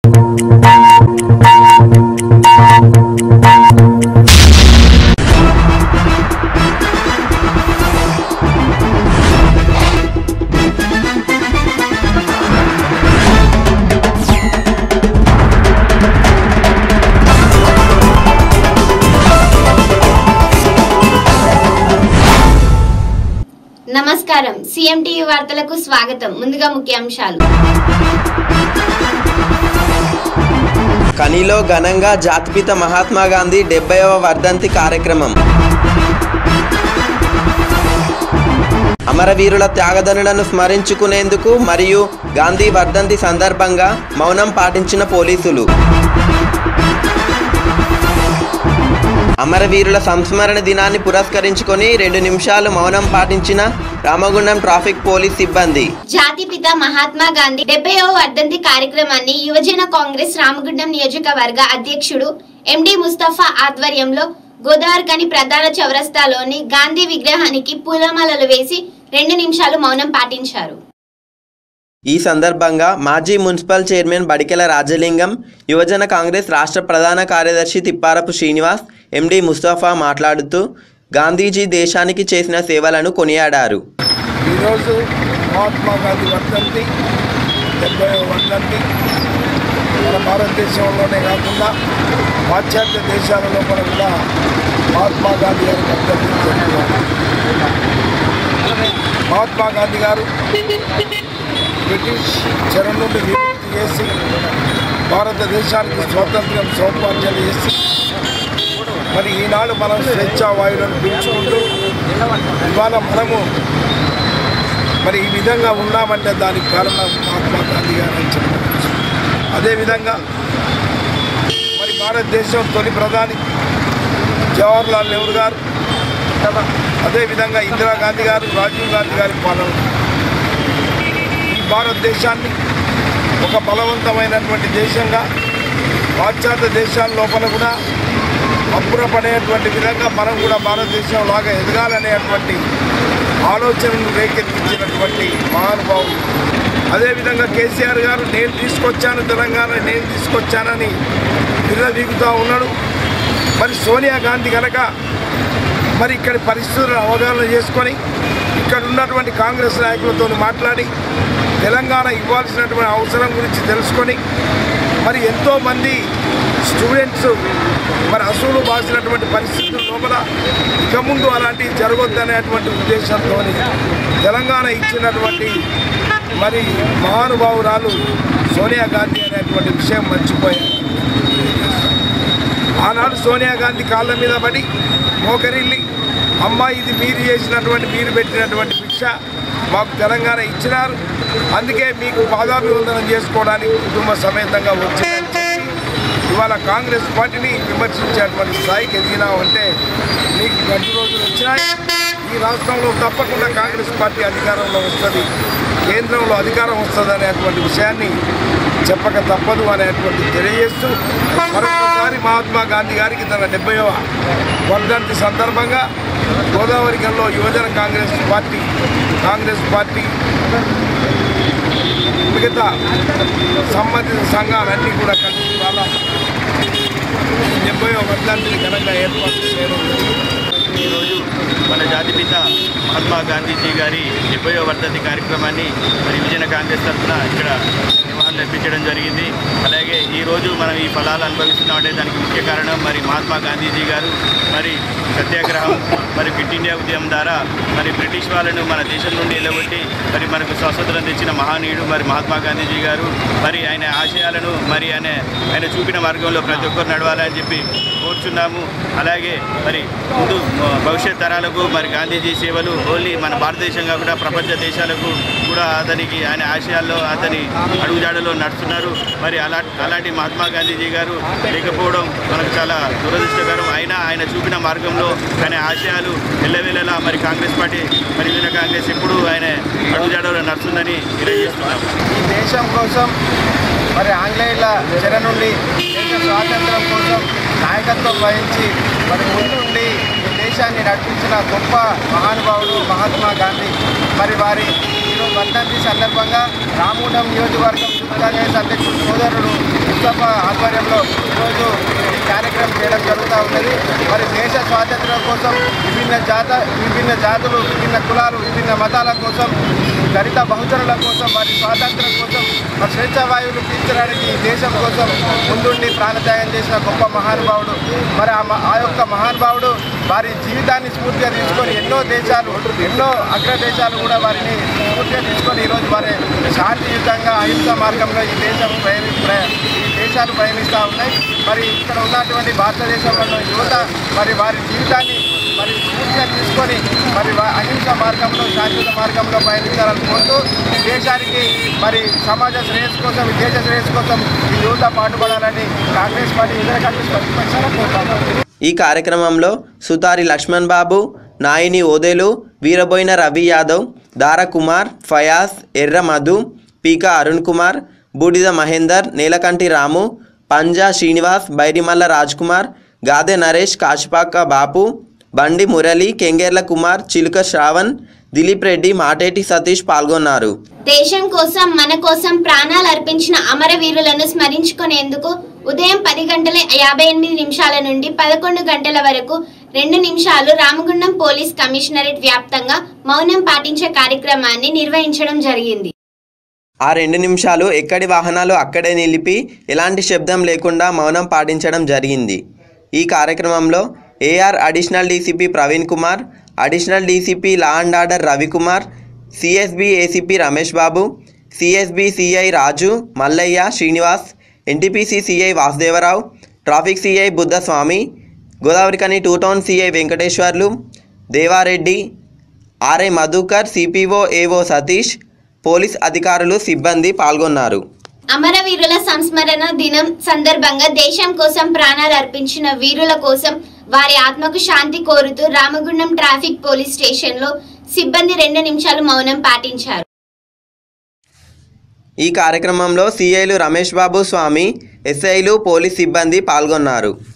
నమస్కారం CM TV వార్తలకు స్వాగతం ముందుగా ముఖ్యాంశాలు కనిలో ఘనంగా జాతిపిత మహాత్మా గాంధీ డెబ్బైవ వర్ధంతి కార్యక్రమం అమరవీరుల త్యాగదనులను స్మరించుకునేందుకు మరియు గాంధీ వర్ధంతి సందర్భంగా మౌనం పాటించిన పోలీసులు అమరవీరుల సంస్మరణ దినాన్ని పురస్కరించుకొని రెండు నిమిషాలు మౌనం పాటించిన రామగుండం ట్రాఫిక్ పోలీస్ సిబ్బంది జాతిపిత మహాత్మా గాంధీ డెబ్బైవ వర్ధంతి కార్యక్రమాన్ని యువజన కాంగ్రెస్ రామగుండం నియోజకవర్గ అధ్యక్షుడు ఎండి ముస్తఫా ఆధ్వర్యంలో గోదావరికని ప్రధాన చౌరస్తాలోని గాంధీ విగ్రహానికి పూలమాలలు వేసి రెండు నిమిషాలు మౌనం పాటించారు ఈ సందర్భంగా మాజీ మున్సిపల్ చైర్మన్ బడికెల రాజలింగం యువజన కాంగ్రెస్ రాష్ట్ర ప్రధాన కార్యదర్శి తిప్పారపు శ్రీనివాస్ ఎండి ముస్తఫా మాట్లాడుతూ గాంధీజీ దేశానికి చేసిన సేవలను కొనియాడారు ఈరోజు మహాత్మా గాంధీ వర్ధంతి డెబ్బై వర్ధంతి మన భారతదేశంలోనే కాకుండా పాశ్చాత్య దేశాల లోపల కూడా మహాత్మా గాంధీ గారి వర్ధంతి జరుపుకున్నారు మహాత్మా గాంధీ గారు బ్రిటిష్ చెర నుండి విముక్తి చేసి భారతదేశానికి స్వాతంత్ర్యం సౌపార్జన చేసి మరి ఈనాడు మనం స్వేచ్ఛా వాయువులను పీల్చుకుంటూ ఇవాళ మనము మరి ఈ విధంగా ఉన్నామంటే దానికి కారణం మహాత్మా గాంధీ గారు అని చెప్పవచ్చు అదేవిధంగా మరి భారతదేశం తొలి ప్రధాని జవహర్లాల్ నెహ్రూ గారు అదేవిధంగా ఇందిరాగాంధీ గారు రాజీవ్ గాంధీ గారి పాలన ఈ భారతదేశాన్ని ఒక బలవంతమైనటువంటి దేశంగా పాశ్చాత్య దేశాల లోపల కూడా అబ్బురపడేటువంటి విధంగా మనం కూడా భారతదేశం లాగా ఎదగాలనేటువంటి ఆలోచనను రేకెత్తించినటువంటి మహానుభావులు అదేవిధంగా కేసీఆర్ గారు నేను తీసుకొచ్చాను తెలంగాణ నేను తీసుకొచ్చానని విర్రవీగుతూ ఉన్నాడు మరి సోనియా గాంధీ కనుక మరి ఇక్కడి పరిస్థితులను అవగాహన చేసుకొని ఇక్కడ ఉన్నటువంటి కాంగ్రెస్ నాయకులతో మాట్లాడి తెలంగాణ ఇవ్వాల్సినటువంటి అవసరం గురించి తెలుసుకొని మరి ఎంతోమంది స్టూడెంట్స్ మరి అసూలు బాసినటువంటి పరిస్థితుల లోపల ఇక ముందు అలాంటివి జరగొద్దనేటువంటి ఉద్దేశంతో తెలంగాణ ఇచ్చినటువంటి మరి మహానుభావురాలు సోనియా గాంధీ అనేటువంటి విషయం మర్చిపోయారు ఆనాడు సోనియా గాంధీ కాళ్ళ మీద పడి మోకరిల్లి అమ్మ ఇది మీరు చేసినటువంటి మీరు పెట్టినటువంటి భిక్ష మాకు తెలంగాణ ఇచ్చినారు అందుకే మీకు పాదాభివందనం చేసుకోవడానికి కుటుంబ సమేతంగా వచ్చిందని చెప్పి ఇవాళ కాంగ్రెస్ పార్టీని విమర్శించేటువంటి స్థాయికి ఎదిగినామంటే మీకు గంట రోజులు వచ్చినాయి ఈ రాష్ట్రంలో తప్పకుండా కాంగ్రెస్ పార్టీ అధికారంలో వస్తుంది కేంద్రంలో అధికారం వస్తుంది అనేటువంటి విషయాన్ని చెప్పక తప్పదు అనేటువంటి తెలియజేస్తూ మరొకసారి మహాత్మా గాంధీ గారికి తన డెబ్బైవ వర్ధంతి సందర్భంగా గోదావరి గల్లో యువజన కాంగ్రెస్ పార్టీ కాంగ్రెస్ పార్టీ మిగతా సంబంధిత సంఘాలన్నీ కూడా కలిసి వాళ్ళ డెబ్బైవ వర్ధంతిని ఘనంగా ఏర్పాటు చేయడం జరిగింది ఈరోజు మన జాతిపిత మహాత్మా గాంధీజీ గారి డెబ్బైవ వర్ధంతి కార్యక్రమాన్ని మరి విజయన కాంగ్రెస్ తరఫున ఇక్కడ నివాళులు అర్పించడం జరిగింది అలాగే ఈరోజు మనం ఈ ఫలాలు అనుభవిస్తున్నామంటే దానికి ముఖ్య కారణం మరి మహాత్మా గాంధీజీ గారు మరి సత్యాగ్రహం మరి క్విట్ ఇండియా ఉద్యమం ద్వారా మరి బ్రిటిష్ వాళ్ళను మన దేశం నుండి వెళ్ళగొట్టి మరి మనకు స్వాతంత్రం తెచ్చిన మహానీయుడు మరి మహాత్మా గాంధీజీ గారు మరి ఆయన ఆశయాలను మరి ఆయన ఆయన చూపిన మార్గంలో ప్రతి ఒక్కరు నడవాలని చెప్పి కోరుచున్నాము అలాగే మరి ముందు ఆ, భవిష్యత్ తరాలకు మరి గాంధీజీ సేవలు ఓన్లీ మన భారతదేశం కాకుండా ప్రపంచ దేశాలకు కూడా అతనికి ఆయన ఆశయాల్లో అతని అడుగుజాడలో నడుస్తున్నారు మరి అలా అలాంటి మహాత్మా గాంధీజీ గారు లేకపోవడం మనకు చాలా దురదృష్టకరం అయినా ఆయన చూపిన మార్గంలో ఆయన ఆశయాలు ఎల్లవేళలా మరి కాంగ్రెస్ పార్టీ మరి విజయ కాంగ్రెస్ ఎప్పుడూ ఆయన అడుగుజాడలో నడుస్తుందని తెలియజేస్తున్నాము ఈ దేశం కోసం మరి ఆంగ్లేయుల చెర నుండి దేశ స్వాతంత్రం కోసం నాయకత్వం వహించి మరి ముందుండి ఈ దేశాన్ని నడిపించిన గొప్ప మహానుభావుడు మహాత్మా గాంధీ మరి వారి ఈరోజు వర్ధంతి సందర్భంగా రామగుండం నియోజకవర్గం యూత్ కాంగ్రెస్ అధ్యక్షుడు సోదరుడు ముస్తఫా ఆధ్వర్యంలో ఈరోజు ఈ కార్యక్రమం చేయడం జరుగుతూ ఉన్నది మరి దేశ స్వాతంత్ర్యం కోసం విభిన్న జాత విభిన్న జాతులు విభిన్న కులాలు విభిన్న మతాల కోసం దళిత బహుజనుల కోసం వారి స్వాతంత్రం కోసం మరి స్వేచ్ఛ వాయువులు పీల్చడానికి ఈ దేశం కోసం ముందుండి ప్రాణత్యాగం చేసిన గొప్ప మహానుభావుడు మరి ఆ మ- ఆ యొక్క మహానుభావుడు వారి జీవితాన్ని స్ఫూర్తిగా తీసుకొని ఎన్నో దేశాలు ఎన్నో అగ్ర దేశాలు కూడా వారిని స్ఫూర్తిగా తీసుకొని ఈరోజు వారి శాంతియుతంగా అహింస మార్గంలో ఈ దేశం ప్రయాణి ప్ర- ఈ దేశాలు ప్రయాణిస్తూ ఉన్నాయి మరి ఇక్కడ ఉన్నటువంటి భారతదేశంలో యువత మరి వారి జీవితాన్ని మరి స్ఫూర్తిగా తీసుకొని మరి వా- అహింస మార్గంలో శాంతియుత మార్గంలో పయనించాలని కోరుతూ ఈ దేశానికి మరి సమాజ శ్రేయస్సు కోసం ఈ దేశ శ్రేయస్సు కోసం ఈ యువత పాటుపడాలని కాంగ్రెస్ పార్టీ ఇతర కాంగ్రెస్ పార్టీ పక్షాన కోరుతాను ఈ కార్యక్రమంలో సుతారి లక్ష్మణ్ బాబు నాయిని ఓదేలు వీరబోయిన రవి యాదవ్ దార కుమార్ ఫయాజ్ ఎర్ర మధు పీకా అరుణ్ కుమార్ బూడిద మహేందర్ నీలకంటి రాము పంజా శ్రీనివాస్ బైరిమల్ల రాజ్ కుమార్ గాదె నరేష్ కాశిపాక బాపు బండి మురళి కెంగేర్ల కుమార్ చిలుక శ్రావణ్ దిలీప్ రెడ్డి మాటేటి సతీష్ పాల్గొన్నారు దేశం కోసం మన కోసం ప్రాణాలు అర్పించిన అమరవీరులను స్మరించుకునేందుకు ఉదయం పది గంటల యాభై ఎనిమిది నిమిషాల నుండి పదకొండు గంటల వరకు రెండు నిమిషాలు రామగుండం పోలీస్ కమిషనరేట్ వ్యాప్తంగా మౌనం పాటించే కార్యక్రమాన్ని నిర్వహించడం జరిగింది ఆ రెండు నిమిషాలు ఎక్కడి వాహనాలు అక్కడే నిలిపి ఎలాంటి శబ్దం లేకుండా మౌనం పాటించడం జరిగింది ఈ కార్యక్రమంలో AR additional DCP Praveen Kumar additional DCP law and order Ravikumar CSB ACP Ramesh Babu CSB CI Raju Mallaiah Srinivas NTPC CI Vasudevarao traffic CI Buddhaswamy Godavarikhani two town CI Venkateswarlu Devareddy RI Madhukar CPO AO Satish police అధికారులు సిబ్బంది పాల్గొన్నారు అమరవీరుల సంస్మరణ దినం సందర్భంగా దేశం కోసం ప్రాణాలు అర్పించిన వీరుల కోసం వారి ఆత్మకు శాంతి కోరుతూ రామగుండం ట్రాఫిక్ పోలీస్ స్టేషన్లో సిబ్బంది రెండు నిమిషాలు మౌనం పాటించారు ఈ కార్యక్రమంలో సిఐలు రమేష్ బాబు స్వామి ఎస్ఐలు పోలీస్ సిబ్బంది పాల్గొన్నారు